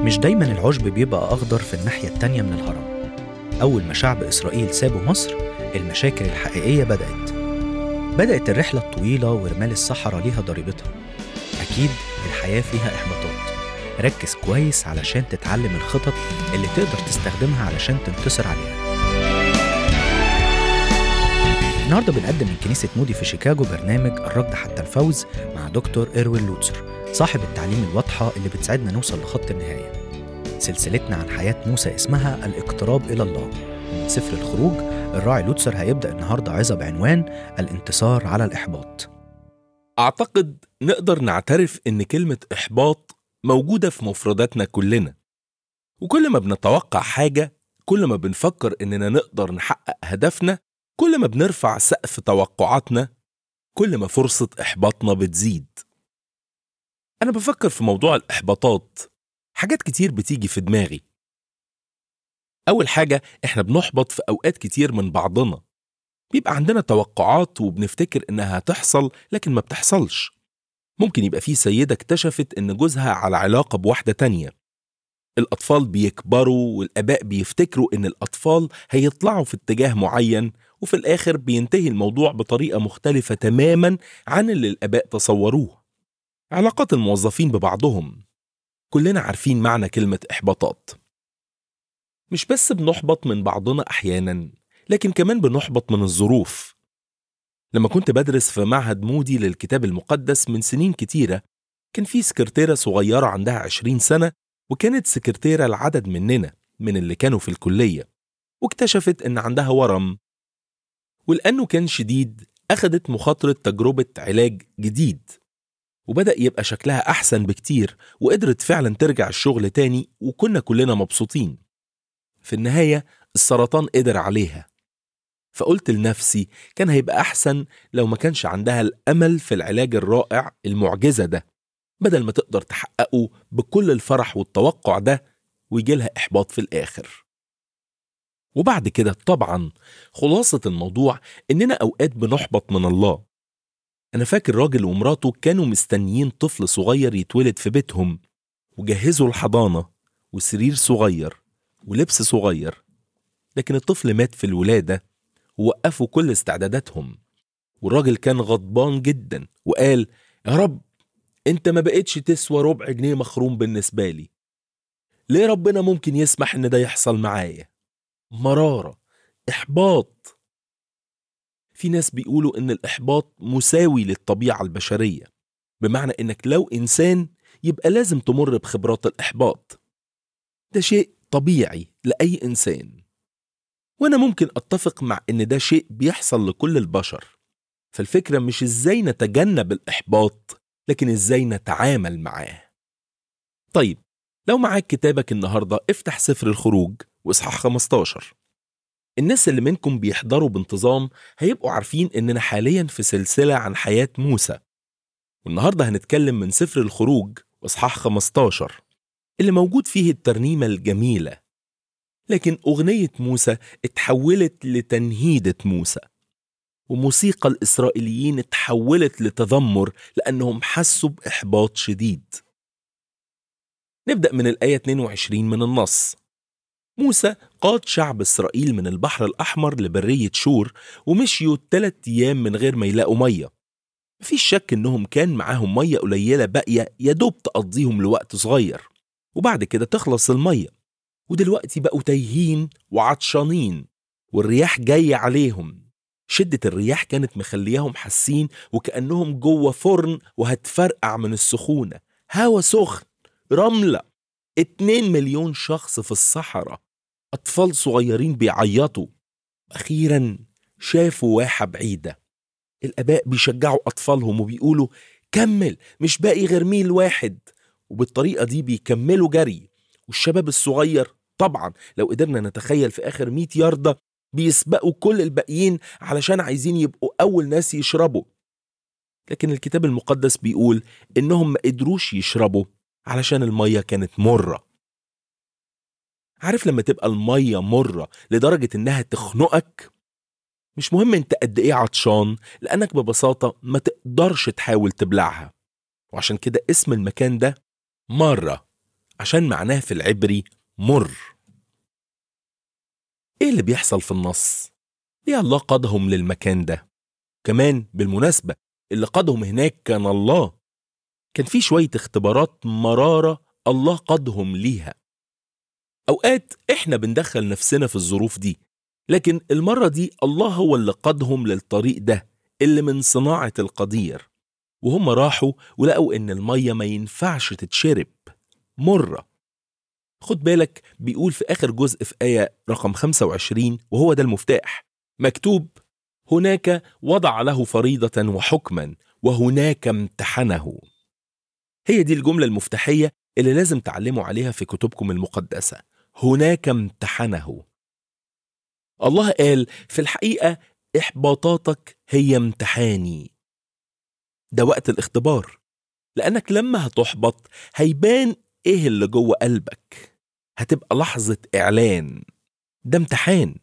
مش دايما العشب بيبقى أخضر في الناحية التانية من الهرم أول ما شعب إسرائيل سابوا مصر المشاكل الحقيقية بدأت بدأت الرحلة الطويلة ورمال الصحراء ليها ضريبتها أكيد الحياة فيها إحباطات ركز كويس علشان تتعلم الخطط اللي تقدر تستخدمها علشان تنتصر عليها النهارده بنقدم من كنيسة مودي في شيكاغو برنامج الركض حتى الفوز مع دكتور إيروين لوتسر صاحب التعليم الواضحة اللي بتساعدنا نوصل لخط النهاية سلسلتنا عن حياة موسى اسمها الاقتراب إلى الله من سفر الخروج الراعي لوتسر هيبدأ النهاردة عظة بعنوان الانتصار على الإحباط أعتقد نقدر نعترف إن كلمة إحباط موجودة في مفرداتنا كلنا وكل ما بنتوقع حاجة كل ما بنفكر إننا نقدر نحقق هدفنا كل ما بنرفع سقف توقعاتنا كل ما فرصة إحباطنا بتزيد أنا بفكر في موضوع الإحباطات حاجات كتير بتيجي في دماغي أول حاجة إحنا بنحبط في أوقات كتير من بعضنا بيبقى عندنا توقعات وبنفتكر إنها هتحصل لكن ما بتحصلش ممكن يبقى في سيدة اكتشفت إن جوزها على علاقة بواحدة تانية الأطفال بيكبروا والآباء بيفتكروا إن الأطفال هيطلعوا في اتجاه معين وفي الآخر بينتهي الموضوع بطريقة مختلفة تماما عن اللي الآباء تصوروه علاقات الموظفين ببعضهم كلنا عارفين معنى كلمة إحباطات مش بس بنحبط من بعضنا أحيانا لكن كمان بنحبط من الظروف لما كنت بدرس في معهد مودي للكتاب المقدس من سنين كتيرة كان في سكرتيرة صغيرة عندها عشرين سنة وكانت سكرتيرة العدد مننا من اللي كانوا في الكلية واكتشفت إن عندها ورم ولأنه كان شديد أخدت مخاطرة تجربة علاج جديد وبدأ يبقى شكلها أحسن بكتير وقدرت فعلا ترجع الشغل تاني وكنا كلنا مبسوطين في النهاية السرطان قدر عليها فقلت لنفسي كان هيبقى أحسن لو ما كانش عندها الأمل في العلاج الرائع المعجزة ده بدل ما تقدر تحققه بكل الفرح والتوقع ده ويجيلها إحباط في الآخر وبعد كده طبعا خلاصة الموضوع إننا أوقات بنحبط من الله أنا فاكر راجل ومراته كانوا مستنيين طفل صغير يتولد في بيتهم وجهزوا الحضانة وسرير صغير ولبس صغير لكن الطفل مات في الولادة ووقفوا كل استعداداتهم والراجل كان غضبان جدا وقال يا رب انت ما بقتش تسوى ربع جنيه مخروم بالنسبة لي ليه ربنا ممكن يسمح ان ده يحصل معايا مرارة إحباط في ناس بيقولوا إن الإحباط مساوي للطبيعة البشرية بمعنى إنك لو إنسان يبقى لازم تمر بخبرات الإحباط ده شيء طبيعي لأي إنسان وأنا ممكن أتفق مع إن ده شيء بيحصل لكل البشر فالفكرة مش إزاي نتجنب الإحباط لكن إزاي نتعامل معاه طيب لو معاك كتابك النهاردة افتح سفر الخروج واصحاح 15 الناس اللي منكم بيحضروا بانتظام هيبقوا عارفين اننا حاليا في سلسلة عن حياة موسى والنهاردة هنتكلم من سفر الخروج واصحاح 15 اللي موجود فيه الترنيمة الجميلة لكن أغنية موسى اتحولت لتنهيدة موسى وموسيقى الإسرائيليين اتحولت لتذمر لأنهم حسوا بإحباط شديد نبدأ من الآية 22 من النص موسى قاد شعب إسرائيل من البحر الأحمر لبرية شور ومشيوا تلات أيام من غير ما يلاقوا مية مفيش شك إنهم كان معاهم مية قليلة باقية يدوب تقضيهم لوقت صغير وبعد كده تخلص المية ودلوقتي بقوا تايهين وعطشانين والرياح جاية عليهم شدة الرياح كانت مخلياهم حاسين وكأنهم جوه فرن وهتفرقع من السخونة هوا سخن رملة اتنين مليون شخص في الصحراء أطفال صغيرين بيعيطوا أخيرا شافوا واحة بعيدة الآباء بيشجعوا أطفالهم وبيقولوا كمل مش باقي غير ميل واحد وبالطريقة دي بيكملوا جري والشباب الصغير طبعا لو قدرنا نتخيل في آخر 100 ياردة بيسبقوا كل الباقيين علشان عايزين يبقوا أول ناس يشربوا لكن الكتاب المقدس بيقول إنهم ما قدروش يشربوا علشان المية كانت مرة عارف لما تبقى المية مرة لدرجة إنها تخنقك مش مهم انت قد ايه عطشان لأنك ببساطة ما تقدرش تحاول تبلعها وعشان كده اسم المكان ده مرة عشان معناه في العبري مر ايه اللي بيحصل في النص ليه الله قادهم للمكان ده كمان بالمناسبة اللي قادهم هناك كان الله كان في شوية اختبارات مرارة الله قادهم ليها أوقات إحنا بندخل نفسنا في الظروف دي لكن المرة دي الله هو اللي قادهم للطريق ده اللي من صناعة القدير وهم راحوا ولقوا إن المية ما ينفعش تتشرب مرة خد بالك بيقول في آخر جزء في آية رقم 25 وهو ده المفتاح مكتوب هناك وضع له فريضة وحكما وهناك امتحنه هي دي الجملة المفتاحية اللي لازم تعلموا عليها في كتبكم المقدسة هناك امتحنه الله قال في الحقيقة إحباطاتك هي امتحاني ده وقت الاختبار لأنك لما هتحبط هيبان إيه اللي جوه قلبك هتبقى لحظة إعلان ده امتحان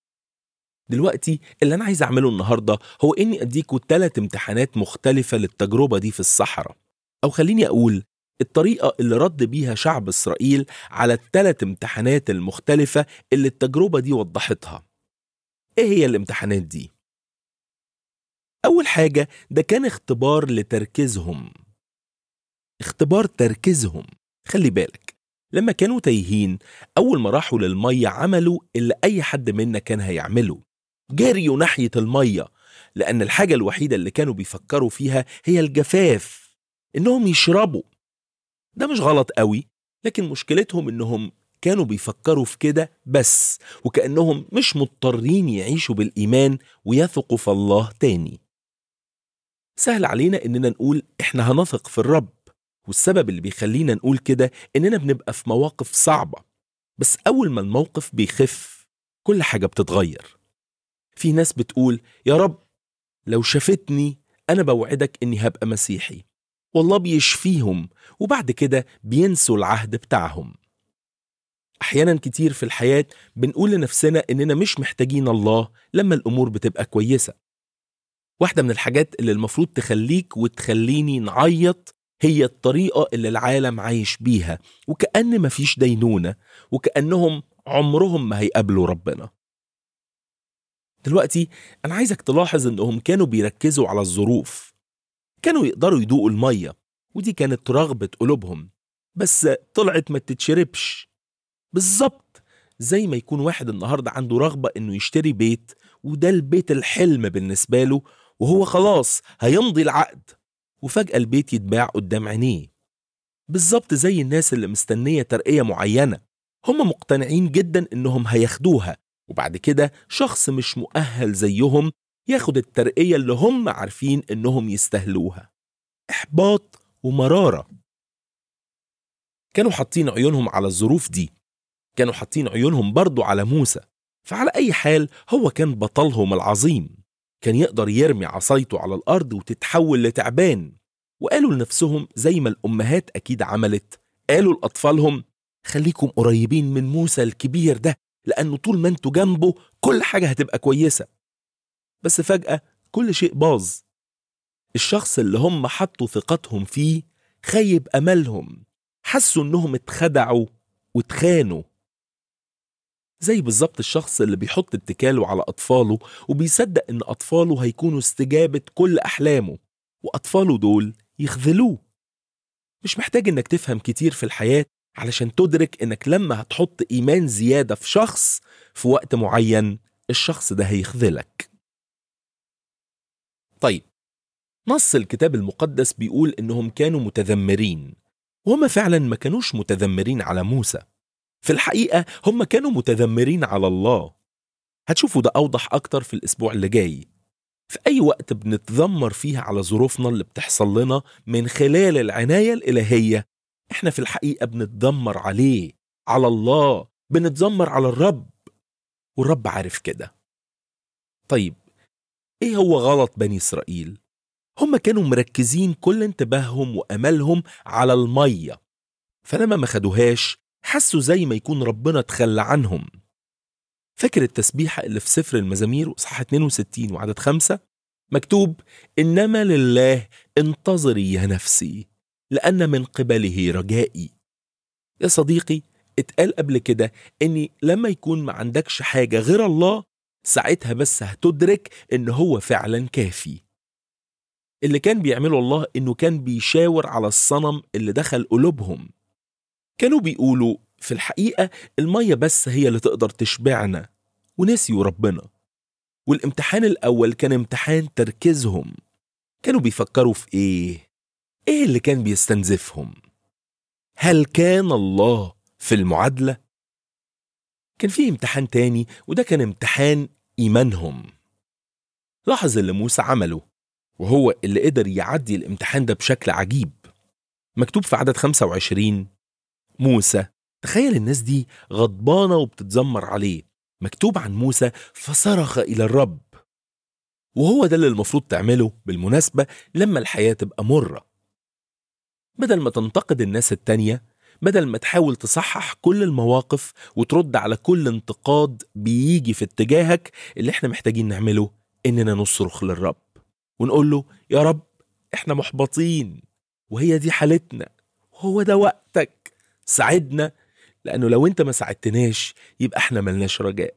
دلوقتي اللي أنا عايز أعمله النهاردة هو إني أديكوا ثلاث امتحانات مختلفة للتجربة دي في الصحراء أو خليني أقول الطريقة اللي رد بيها شعب إسرائيل على الثلاث امتحانات المختلفة اللي التجربة دي وضحتها إيه هي الامتحانات دي؟ أول حاجة ده كان اختبار لتركيزهم اختبار تركيزهم خلي بالك لما كانوا تايهين أول ما راحوا للمية عملوا اللي أي حد منا كان هيعمله جريوا ناحية المية لأن الحاجة الوحيدة اللي كانوا بيفكروا فيها هي الجفاف إنهم يشربوا ده مش غلط قوي لكن مشكلتهم إنهم كانوا بيفكروا في كده بس وكأنهم مش مضطرين يعيشوا بالإيمان ويثقوا في الله تاني سهل علينا إننا نقول إحنا هنثق في الرب والسبب اللي بيخلينا نقول كده إننا بنبقى في مواقف صعبة بس أول ما الموقف بيخف كل حاجة بتتغير في ناس بتقول يا رب لو شافتني أنا بوعدك إني هبقى مسيحي والله بيشفيهم وبعد كده بينسوا العهد بتاعهم أحيانا كتير في الحياة بنقول لنفسنا إننا مش محتاجين الله لما الأمور بتبقى كويسة واحدة من الحاجات اللي المفروض تخليك وتخليني نعيط هي الطريقة اللي العالم عايش بيها وكأن مفيش دينونة وكأنهم عمرهم ما هيقابلوا ربنا دلوقتي أنا عايزك تلاحظ إنهم كانوا بيركزوا على الظروف كانوا يقدروا يدوقوا المية ودي كانت رغبة قلوبهم بس طلعت ما تتشربش بالظبط زي ما يكون واحد النهاردة عنده رغبة إنه يشتري بيت وده البيت الحلم بالنسبة له وهو خلاص هيمضي العقد وفجأة البيت يتباع قدام عينيه بالظبط زي الناس اللي مستنية ترقية معينة هم مقتنعين جدا إنهم هياخدوها وبعد كده شخص مش مؤهل زيهم ياخد الترقية اللي هم عارفين إنهم يستاهلوها إحباط ومرارة كانوا حاطين عيونهم على الظروف دي كانوا حاطين عيونهم برضو على موسى فعلى أي حال هو كان بطلهم العظيم كان يقدر يرمي عصايته على الأرض وتتحول لتعبان وقالوا لنفسهم زي ما الأمهات أكيد عملت قالوا لأطفالهم خليكم قريبين من موسى الكبير ده لأنه طول ما انتوا جنبه كل حاجة هتبقى كويسة بس فجأة كل شيء باظ الشخص اللي هم حطوا ثقتهم فيه خيب أملهم حسوا إنهم اتخدعوا واتخانوا زي بالظبط الشخص اللي بيحط اتكاله على أطفاله وبيصدق إن أطفاله هيكونوا استجابة كل أحلامه وأطفاله دول يخذلوه مش محتاج إنك تفهم كتير في الحياة علشان تدرك إنك لما هتحط إيمان زيادة في شخص في وقت معين الشخص ده هيخذلك طيب نص الكتاب المقدس بيقول إنهم كانوا متذمرين وهم فعلا ما كانوش متذمرين على موسى في الحقيقة هم كانوا متذمرين على الله هتشوفوا ده أوضح أكتر في الأسبوع اللي جاي في أي وقت بنتذمر فيها على ظروفنا اللي بتحصل لنا من خلال العناية الإلهية إحنا في الحقيقة بنتذمر عليه على الله بنتذمر على الرب والرب عارف كده طيب إيه هو غلط بني إسرائيل؟ هم كانوا مركزين كل انتباههم وأملهم على المية فلما ما خدوهاش حسوا زي ما يكون ربنا تخلى عنهم فاكر التسبيحة اللي في سفر المزامير وصحة 62 وعدد خمسة مكتوب إنما لله انتظري يا نفسي لأن من قبله رجائي يا صديقي اتقال قبل كده إني لما يكون ما عندكش حاجة غير الله ساعتها بس هتدرك إن هو فعلا كافي اللي كان بيعمله الله إنه كان بيشاور على الصنم اللي دخل قلوبهم كانوا بيقولوا في الحقيقة المية بس هي اللي تقدر تشبعنا ونسيوا ربنا والامتحان الأول كان امتحان تركيزهم كانوا بيفكروا في إيه؟ إيه اللي كان بيستنزفهم؟ هل كان الله في المعادلة؟ كان في امتحان تاني وده كان امتحان إيمانهم لاحظ اللي موسى عمله وهو اللي قدر يعدي الامتحان ده بشكل عجيب مكتوب في عدد 25 موسى تخيل الناس دي غضبانة وبتتذمر عليه مكتوب عن موسى فصرخ إلى الرب وهو ده اللي المفروض تعمله بالمناسبة لما الحياة تبقى مرة بدل ما تنتقد الناس التانية بدل ما تحاول تصحح كل المواقف وترد على كل انتقاد بيجي في اتجاهك اللي احنا محتاجين نعمله اننا نصرخ للرب ونقول له يا رب احنا محبطين وهي دي حالتنا وهو ده وقتك ساعدنا لانه لو انت ما ساعدتناش يبقى احنا ملناش رجاء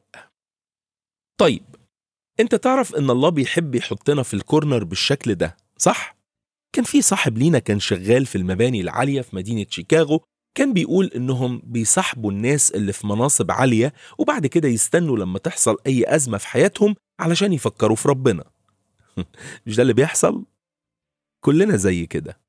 طيب انت تعرف ان الله بيحب يحطنا في الكورنر بالشكل ده صح كان في صاحب لينا كان شغال في المباني العالية في مدينة شيكاغو كان بيقول انهم بيصاحبوا الناس اللي في مناصب عالية وبعد كده يستنوا لما تحصل اي ازمة في حياتهم علشان يفكروا في ربنا مش ده اللي بيحصل كلنا زي كده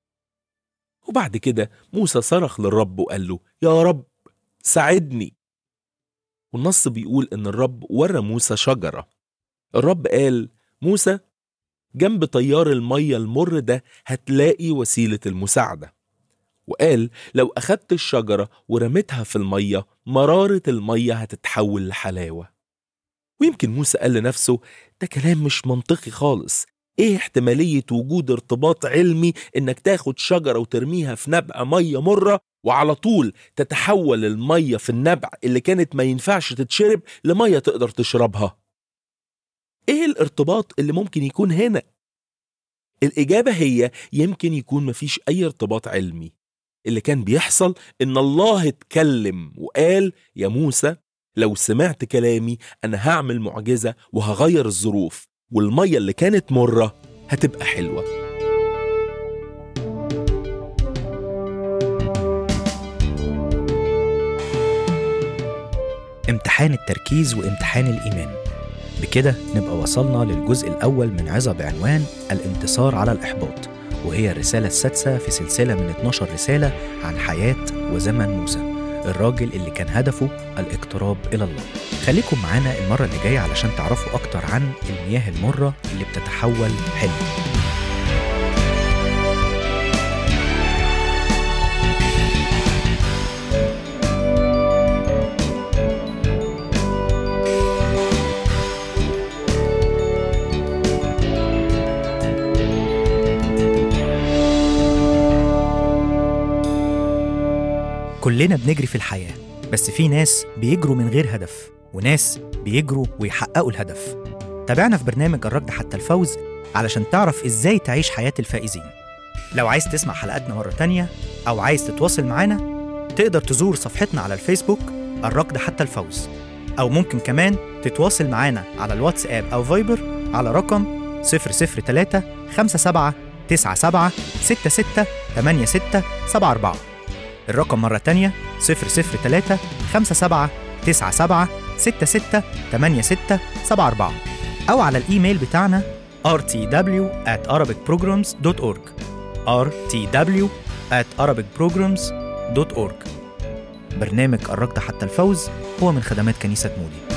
وبعد كده موسى صرخ للرب وقال له يا رب ساعدني والنص بيقول ان الرب ورى موسى شجرة الرب قال موسى جنب طيار المية المر ده هتلاقي وسيلة المساعدة وقال لو أخدت الشجرة ورميتها في المية مرارة المية هتتحول لحلاوة ويمكن موسى قال لنفسه ده كلام مش منطقي خالص ايه احتمالية وجود ارتباط علمي انك تاخد شجرة وترميها في نبع مية مرة وعلى طول تتحول المية في النبع اللي كانت ما ينفعش تتشرب لمية تقدر تشربها ايه الارتباط اللي ممكن يكون هنا الإجابة هي يمكن يكون مفيش أي ارتباط علمي اللي كان بيحصل إن الله اتكلم وقال يا موسى لو سمعت كلامي أنا هعمل معجزة وهغير الظروف والمية اللي كانت مرة هتبقى حلوة امتحان التركيز وامتحان الإيمان بكده نبقى وصلنا للجزء الأول من عظة بعنوان الانتصار على الإحباط وهي الرسالة السادسة في سلسلة من 12 رسالة عن حياة وزمن موسى الراجل اللي كان هدفه الاقتراب إلى الله خليكم معانا المرة اللي جاية علشان تعرفوا أكتر عن المياه المرة اللي بتتحول حلو كلنا بنجري في الحياة بس في ناس بيجروا من غير هدف وناس بيجروا ويحققوا الهدف تابعنا في برنامج الركض حتى الفوز علشان تعرف ازاي تعيش حياة الفائزين لو عايز تسمع حلقاتنا مرة تانية أو عايز تتواصل معانا تقدر تزور صفحتنا على الفيسبوك الركض حتى الفوز أو ممكن كمان تتواصل معانا على الواتساب أو فايبر على رقم 003 57 97 66 86 74 الرقم مرة تانية 003 57 97 66 86 74 أو على الإيميل بتاعنا rtw at arabicprograms.org rtw at arabicprograms.org برنامج الركض حتى الفوز هو من خدمات كنيسة مودي